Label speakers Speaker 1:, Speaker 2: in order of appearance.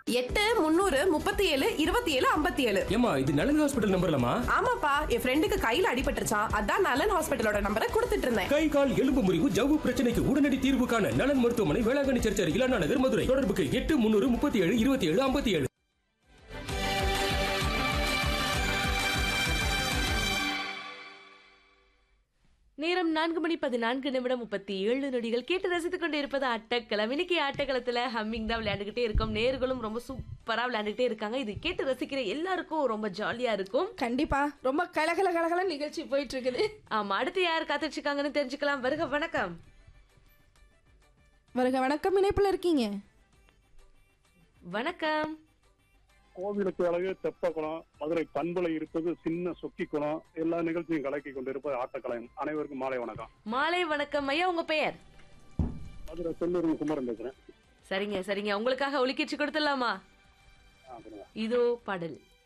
Speaker 1: எட்டு முந்நூறு முப்பத்தி ஏழு இருபத்தி ஏழு ஐம்பத்தி ஏழு
Speaker 2: ஏமா இது நலன் ஹாஸ்பிட்டல் நம்பர்லமா
Speaker 1: ஆமாப்பா என் ஃப்ரெண்டுக்கு கையில அடிபட்டுருச்சான் அதான் நலன் ஹாஸ்பிட்டலோட நம்பரை கொடுத்துட்டு இருந்தேன்
Speaker 2: கை கால் எலும்பு முறிவு ஜவ்வு பிரச்சனைக்கு உடனடி தீர்வு காண நலன் மருத்துவமனை வேளாங்கண்ணி சர்ச் அருகில் அண்ணா நகர் மதுரை தொடர்புக்கு எட்டு முன்னூறு முப்பத்தி ஏழு இருபத்தி ஏழு ஐம்பத்தி ஏழு
Speaker 3: நேரம் நான்கு மணி பதினான்கு நிமிடம் முப்பத்தி ஏழு நொடிகள் கேட்டு ரசித்துக் கொண்டு இருப்பது அட்டக்களம் இன்னைக்கு ஆட்டக்களத்துல ஹம்மிங் தான் விளையாண்டுகிட்டே இருக்கோம் நேர்களும் ரொம்ப சூப்பரா விளையாண்டுகிட்டே இருக்காங்க இது கேட்டு ரசிக்கிற எல்லாருக்கும் ரொம்ப ஜாலியா இருக்கும்
Speaker 4: கண்டிப்பா ரொம்ப கலகல கலகல நிகழ்ச்சி போயிட்டு இருக்குது
Speaker 3: ஆமா அடுத்து யார் காத்துட்டு இருக்காங்கன்னு தெரிஞ்சுக்கலாம் வருக வணக்கம்
Speaker 4: வருக வணக்கம் இணைப்புல இருக்கீங்க
Speaker 3: வணக்கம்
Speaker 5: கோவிலுக்கு அழகு தெப்பக்குளம் மதுரை பண்புல இருப்பது சின்ன சொக்கி குளம் எல்லா நிகழ்ச்சியும் கலக்கி கொண்டிருப்பது ஆட்டக்கலையம் அனைவருக்கும் மாலை வணக்கம்
Speaker 3: மாலை வணக்கம் ஐயா உங்க பெயர்
Speaker 5: மதுரை செல்லூர் குமரன் பேசுறேன்
Speaker 3: சரிங்க சரிங்க உங்களுக்காக ஒலிக்கிச்சு கொடுத்துடலாமா
Speaker 5: ஆ, சொல்லுங்க.
Speaker 3: இதோ பாடல்